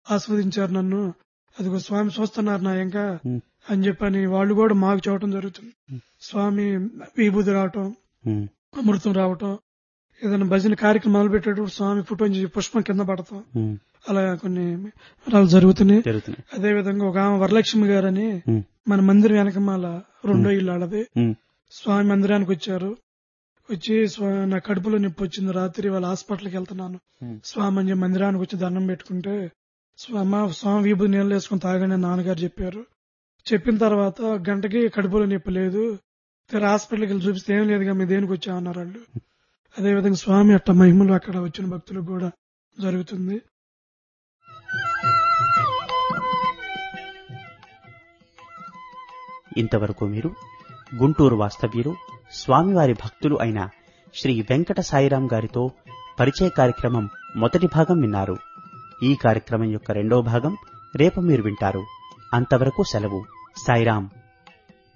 ఆస్వాదించారు నన్ను అదిగో స్వామి చూస్తున్నారు నా ఇంకా ఉమ్, అని చెప్పని వాళ్ళు కూడా మాకు చూడటం జరుగుతుంది స్వామి విభూతి రావటం ఉమ్, అమృతం రావటం ఏదైనా భజన కార్యక్రమం మొదలు పెట్టేటప్పుడు స్వామి ఫోటో నుంచి పుష్పం కింద పడతాం ఉమ్, అలా కొన్ని వివరాలు జరుగుతున్నాయి జరుగుతున్నాయి అదే విధంగా ఒక ఆమె వరలక్ష్మి గారని ఉమ్, మన మందిరం వెనకమాల రెండో ఇల్లు ఆడది ఉమ్, స్వామి మందిరానికి వచ్చారు వచ్చి స్వా- నా కడుపులో నొప్పి వచ్చింది రాత్రి వాళ్ళ హాస్పిటల్కి వెళ్తున్నాను ఉమ్, స్వామి అని చెప్పి మందిరానికి వచ్చి దండం పెట్టుకుంటే స్వామి స్వామి వీపు నీళ్ళు వేసుకుని తాగని నాన్నగారు చెప్పారు చెప్పిన తర్వాత గంటకి కడుపులో నొప్పి లేదు తీరా హాస్పిటల్కి వెళ్ళి చూపిస్తే ఏం లేదుగా మీ దేనికి వచ్చామన్నారు వాళ్ళు అదే విధంగా స్వామి అట్ట మహిమలు అక్కడ వచ్చిన భక్తులకు కూడా జరుగుతుంది ఇంతవరకు మీరు గుంటూరు వాస్తవ్యులు స్వామివారి భక్తులు అయిన శ్రీ వెంకట సాయిరాం గారితో పరిచయ కార్యక్రమం మొదటి భాగం విన్నారు ఈ కార్యక్రమం యొక్క రెండో భాగం రేపు మీరు వింటారు అంతవరకు సెలవు సాయిరాం